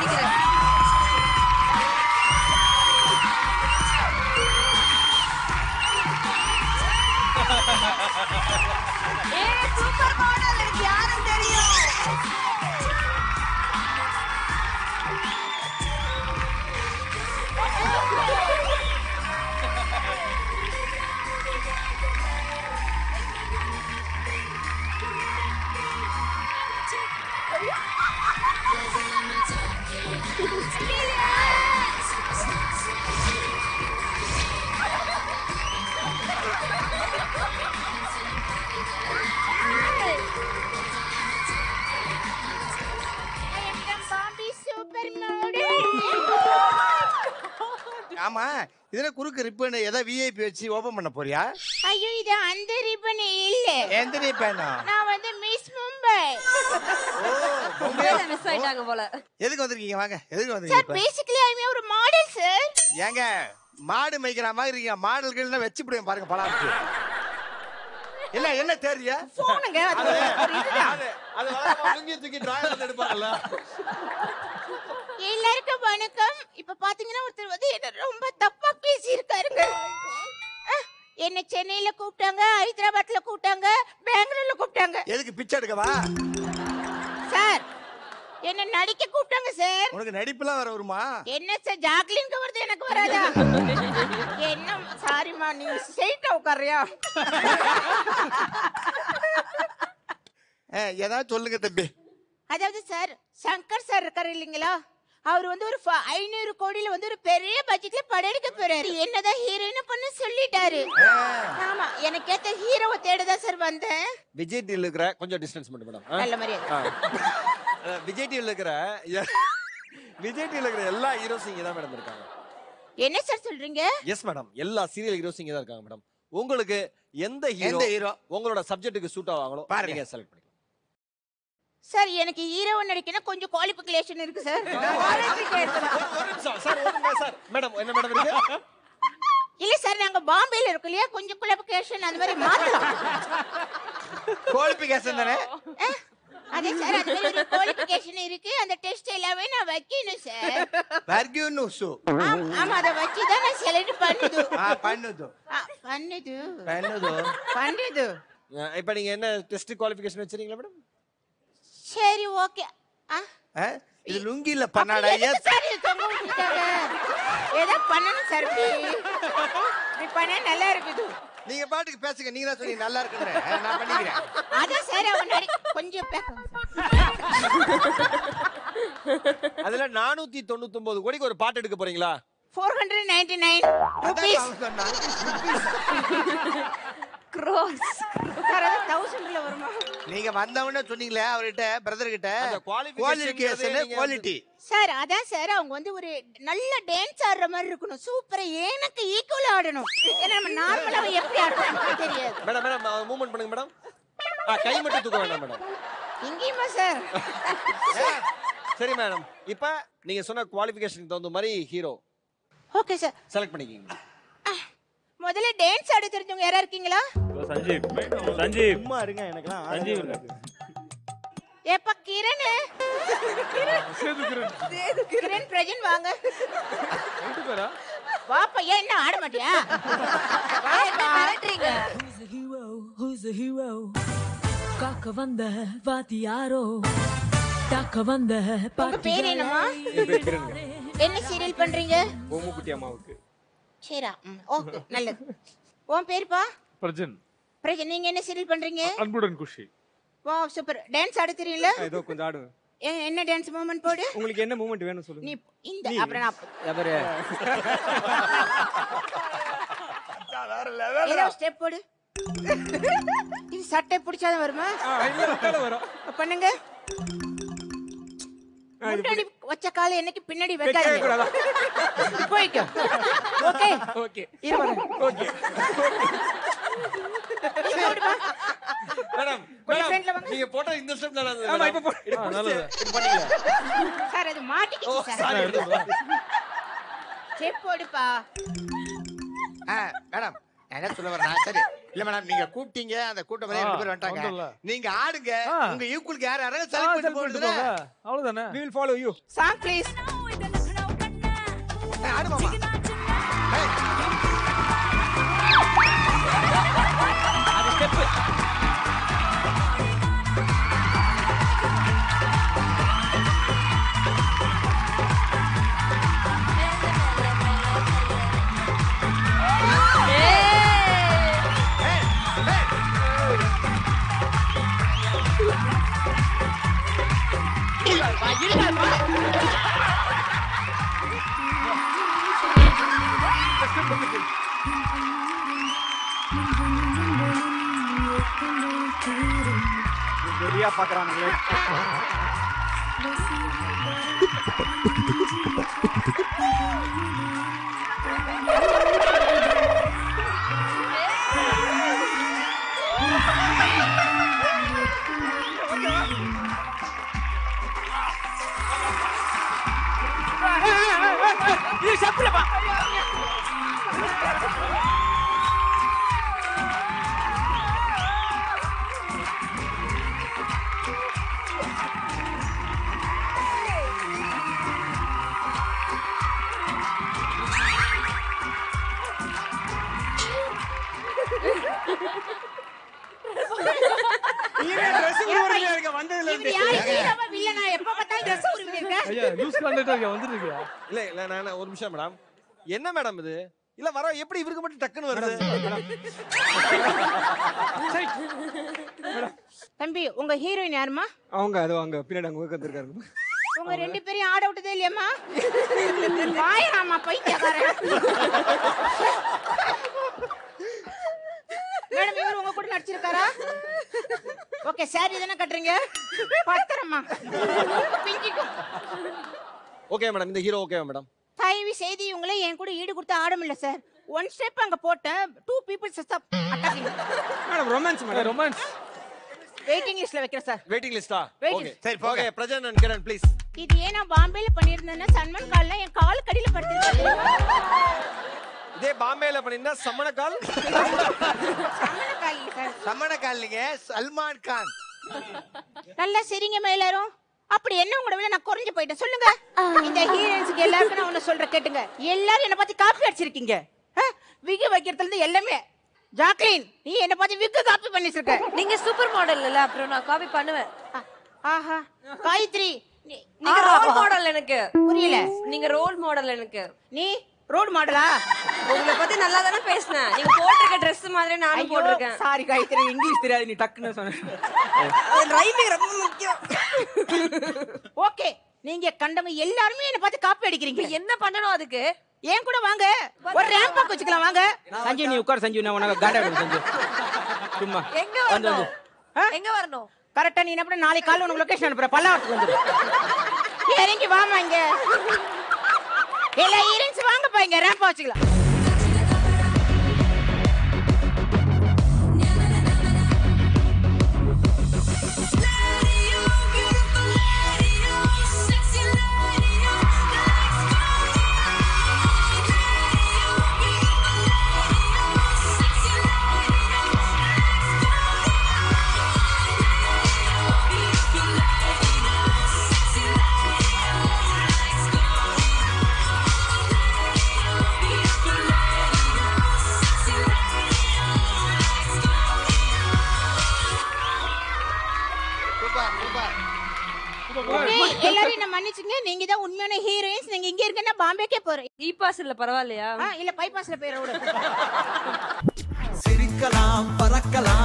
அடிக்கிறேன் ஏய் super model எனக்கு யாரும் தெரியும் பாம்பி சூப்பர் மாடல் ஆமா இதுல குறுக்கு ரிப்பன் எதை விஐபி வச்சு ஓபன் பண்ண போறியா ஐயோ இது அந்த ரிப்பன் இல்ல எந்த ரிப்பனா நான் வந்து மிஸ் மும்பை மிஸ் ஆயிட்டாங்க போல எதுக்கு வந்திருக்கீங்க வாங்க எதுக்கு சார் வந்திருக்கீங்க இப்ப? பேசிக்கலி ஐ ஒரு மாடல் சார் ஏங்க மாடு மேய்க்கிற மாதிரி இருக்கீங்க மாடல்கள் வச்சு விடுங்க பாருங்க பலாக்கு இல்ல என்ன தெரிய போனுங்க அது ஒரு இதுதான் அது வழக்கமா லுங்கி தூக்கி டிராயர்ல எடுப்பாங்கல்ல எல்லாருக்கும் வணக்கம் இப்ப பாத்தீங்கன்னா ஒருத்தர் வந்து என்ன ரொம்ப தப்பா பேசி இருக்காருங்க என்ன சென்னையில கூப்பிட்டாங்க ஹைதராபாத்ல கூப்பிட்டாங்க பெங்களூர்ல கூப்பிட்டாங்க எதுக்கு பிச்சை எடுக்கவா சார் என்ன நடிக்க கூப்பிட்டாங்க சார் உனக்கு நடிப்புலாம் வர வருமா என்ன சார் ஜாக்லின்க்கு வருது எனக்கு வராதா என்ன சாரிம்மா நீ ஸ்ட்ரெயிட்டா உட்காரியா ஏ, ஏதாவது சொல்லுங்க தம்பி அதாவது சார் சங்கர் சார் இருக்காரு இல்லைங்களா அவர் வந்து ஒரு ஃப- ஐநூறு கோடியில வந்து ஒரு பெரிய பட்ஜெட்ல படம் எடுக்க போறாரு என்னதான் ஹீரோயின் பண்ண சொல்லிட்டாரு ஆமா எனக்கு ஏத்த ஹீரோவை தேடதான் சார் வந்தேன் விஜய் டிவில இருக்கிற கொஞ்சம் டிஸ்டன்ஸ் மட்டும் மேடம் ஆ? நல்ல மரியாதை ஆ. விஜய் டிவில இருக்கிற எ- விஜய் டிவில இருக்கிற எல்லா ஹீரோஸும் இங்க தான் மேடம் இருக்காங்க என்ன சார் சொல்றீங்க எஸ் மேடம் எல்லா சீரியல் ஹீரோஸும் இங்க தான் இருக்காங்க மேடம் உங்களுக்கு எந்த ஹீரோ எந்த ஹீரோ உங்களோட சப்ஜெக்ட்டுக்கு சூட் ஆவாங்களோ பாருங்க. நீங்க செலக்ட் பண்ணிக்கலாம் சார் எனக்கு ஹீரோவை நடிக்கணும் கொஞ்சம் குவாலிஃபிகேஷன் இருக்கு சார் ஒரு நிமிஷம் சார் ஒரு நிமிஷம் சார் மேடம் என்ன மேடம் இருக்கு இல்ல சார் நாங்க பாம்பேல இருக்கோம் இல்லையா கொஞ்சம் குவாலிஃபிகேஷன் அந்த மாதிரி மாத்தலாம் குவாலிபிகேஷன் தானே அஹ், அதே சார் அது மாதிரி ஒரு குவாலிஃபிகேஷன் இருக்கு அந்த டெஸ்ட் எல்லாமே நான் வைக்கணும் சார் வர்கியூன்னு சு ஆம், ஆமா அதை வச்சு தான் நான் செலக்ட் பண்ணுது ஆ பண்ணுது ஆ, பண்ணுது பண்ணுது பண்ணுது ஆ, இப்ப நீங்க என்ன டெஸ்ட் குவாலிஃபிகேஷன் வச்சிருக்கீங்களா மேடம் சரி ஓகே ஆ ஆ? இது லுங்கில பண்ணாடா அப்படி ஏன் எதுக்கு சார் இது தொங்க விட்டுட்டாங்க ஏதோ பண்ணணும் சார் இப்படி இப்படி பண்ணா நல்லா இருக்குது நீங்க பாட்டுக்கு பேசுங்க நீங்க தான் சொன்னீங்க நல்லா இருக்குன்னு ஆ, நான் பண்ணிக்கிறேன் அதான் சார் அவன் நடி கொஞ்சம் பேச அதுல நானூத்தி தொண்ணூத்தி ஒன்பது கோடிக்கு ஒரு பாட்டு எடுக்க போறீங்களா ஃபோர் ஹண்ட்ரட் நைன்டி நைன் அதான் ருபீஸ் அவன் சொன்னான். க்ரோஸ் சார் அது தௌசண்ட்ல வருமா நீங்க வந்தவொடனே சொன்னீங்களே அவர்கிட்ட பிரதர் கிட்ட அந்த qualification குவாலிஃபிகேஷன் நீங்க குவாலிட்டி சார் அதான் சார் அவங்க வந்து ஒரு நல்ல டான்ஸ் ஆடுற மாதிரி இருக்கணும் சூப்பரா எனக்கு ஈக்குவல் ஆடணும் ஏன்னா நம்ம நார்மலாக எப்படி ஆடுறோம் தெரியாது மேடம் மேடம் மூவ்மெண்ட் பண்ணுங்க மேடம் ஆ, கை மட்டும் தூக்க வேண்டாம் மேடம் இங்கேயுமா சார் சரி மேடம் இப்ப நீங்க சொன்ன குவாலிஃபிகேஷனுக்கு தகுந்த மாதிரி ஹீரோ ஓகே சார் செலக்ட் பண்ணிக்கிங்க முதல்ல டான்ஸ் ஆட தெரிஞ்சவங்க யாரா இருக்கீங்களா சஞ்சீவ் சஞ்சீவ் சும்மா இருங்க எனக்குலாம் சஞ்சீவ் ஏப்பா கிரண் கிரண் பிரஜன் வாங்க வாப்பா ஏன் என்ன ஆட மாட்டியா வாப்பா. மிரட்டுறீங்க Who's the hero? Who's the hero? காக்க வந்த வாத்தியாரோ தாக்க வந்த உங்க பேர் என்னம்மா என்ன சீரியல் பண்றீங்க ஓமுக்குட்டி அம்மாவுக்கு சரியா ஓகே நல்லது உன் பேருப்பா பிரஜன் பிரஜன் நீங்க என்ன சீரியல் பண்றீங்க அன்புடன் குஷி வா சூப்பர் டான்ஸ் ஆட தெரியல ஏதோ கொஞ்சம் ஆடுவேன் ஏ- என்ன டான்ஸ் மூமெண்ட் போடு உங்களுக்கு என்ன மூமெண்ட் வேணும் சொல்லுங்க நீ இந்த அப்புறம் நான் எவரு ஏதோ ஸ்டெப் போடு இது சட்டை பிடிச்சாதான் வருமா வரும் பண்ணுங்க முன்னாடி வச்ச கால என்னைக்கு பின்னாடி வைக்காதீங்க போய்க்கோ ஓகே ஓகே இரு வரேன். நீ போடுப்பா. மேடம் கொஞ்சம் ஃப்ரண்ட்ல வாங்க நீங்க போட்ட இந்த ஸ்டெப் நல்லா இருந்தது ஆமா madam. இப்ப போ- இது நல்லது. இது பண்ணீங்களா? சார் அது மாட்டிக்கிச்சு சார் ஸ்டெப் போடுப்பா ஆ மேடம் நான் என்ன சொல்ல வரேன் சரி இல்ல மேடம் நீங்க கூப்பிட்டீங்க அந்த கூட்டம் மாதிரி ரெண்டு பேர் வந்துட்டாங்க வந்துடல. நீங்க ஆடுங்க ஆ. உங்க ஈக்குவலுக்கு யார் யாராவது ஆ, செலக்ட் பண்ணி select பண்ணிட்டு போடுதுல போங்க. அவ்வளவுதானே we will follow you song please ஆடு மாமா ஏய், வெறியா பாக்குறானுங்களே வந்ததுல இவரு யாரு ஹீரோவா வில்லனா எப்ப பார்த்தாலும் ட்ரெஸ் உருவி இருக்க ஐயா லூஸ் கான்டாக்டா இருக்க வந்துட்டு இருக்கியா இல்ல இல்ல நான் நான் ஒரு நிமிஷம் மேடம் என்ன மேடம் இது இல்ல வர எப்படி இவருக்கு மட்டும் டக்குன்னு வருது தம்பி உங்க ஹீரோயின் யாருமா அவங்க அது அங்க பின்னாடி அங்க உட்காந்துருக்காரு உங்க ரெண்டு பேரையும் ஆட விட்டதே இல்லையாம்மா வாயாமா பைத்தியக்காரன் மேடம் இவர் உங்க கூட நடிச்சிருக்காரா ஓகே சாரி தானே கட்டுறீங்க பத்திரமா பிஞ்சிக்கும் ஓகே மேடம் இந்த ஹீரோ ஓகே மேடம் தயவு செய்து இவங்களே என் கூட ஈடு கொடுத்து ஆட முடியல சார் ஒன் ஸ்டெப் அங்க போட்டேன் two peoples attacking madam romance madam romance waiting லிஸ்ட்ல வைக்கிறேன் சார் வெயிட்டிங் லிஸ்டா Waiting. ஓகே சரி, போங்க. ஓகே பிரஜன் அண்ட் கிரண் ப்ளீஸ் இது ஏன் நான் பாம்பேல பண்ணியிருந்தேன்னா சன்மன் கால்ல என் கால் கடியில படுத்திருக்காரு இதே பாம்பேல பண்ணிருந்தா சம்மண கால் சன்மன் கால் இல்ல சார் சம்மண காலிங்க சல்மான் கான் நல்லா சரிங்க எல்லாரும் அப்படி என்ன உங்களை விட நான் குறைஞ்சு போயிட்டேன் சொல்லுங்க இந்த ஹீரோயின்ஸ்க்கு எல்லாருக்கும் நான் ஒண்ணு சொல்ற கேட்டுங்க எல்லாரும் என்ன பார்த்து காப்பி அடிச்சிருக்கீங்க விகு வைக்கிறதுல இருந்து எல்லாமே ஜாக்லின் நீ என்ன பார்த்து விக்கு காப்பி பண்ணிச்சிருக்க நீங்க சூப்பர் மாடல் இல்ல அப்புறம் நான் காப்பி பண்ணுவேன் ஆ- ஆஹா காயத்ரி நீ- நீங்க ஆ, ரோல் ஆ, மாடல் எனக்கு புரியல நீங்க ரோல் மாடல் எனக்கு நீ ரோடு மாடலா உங்களை பத்தி நல்லா தானே பேசினேன் நீங்க போட்டிருக்க Dress மாதிரி நானும் போட்டிருக்கேன் சாரி காயத்ரி இங்கிலீஷ் தெரியாது நீ டக்குன்னு சொன்ன ரைமிங் ரொம்ப முக்கியம் ஓகே நீங்க கண்டவங்க எல்லாருமே என்ன பார்த்து காப்பி அடிக்கிறீங்க இப்ப என்ன பண்ணணும் அதுக்கு ஏன் கூட வாங்க ஒரு ரேம்ப் வாக் வச்சுக்கலாம் வாங்க சஞ்சய் நீ உட்கார் சஞ்சய் நான் உனக்கு காண்டா சஞ்சய் சும்மா எங்க வந்து வரணும் ஆ? எங்க வரணும் கரெக்டா நீ என்ன பண்ண நாளைக்கு காலைல உனக்கு லொகேஷன் அனுப்புற பல்லாவரத்துக்கு வந்துரு இறங்கி வாமா இங்க எல்லா ஹீரோயின்ஸ் வாங்கப்பா இங்க ரேம்ப் வச்சுக்கலாம் சூப்பர் சூப்பர் ஏய், எல்லாரும் என்ன மன்னிச்சுங்க நீங்க தான் உண்மையான ஹீரோயின்ஸ் நீங்க இங்க இருக்கேன்னா பாம்பேக்கே போறேன் இ பாஸ் இல்ல பரவாயில்லையா ஆ, இல்ல பைபாஸ்ல போயிட விடு சிரிக்கலாம் பறக்கலாம்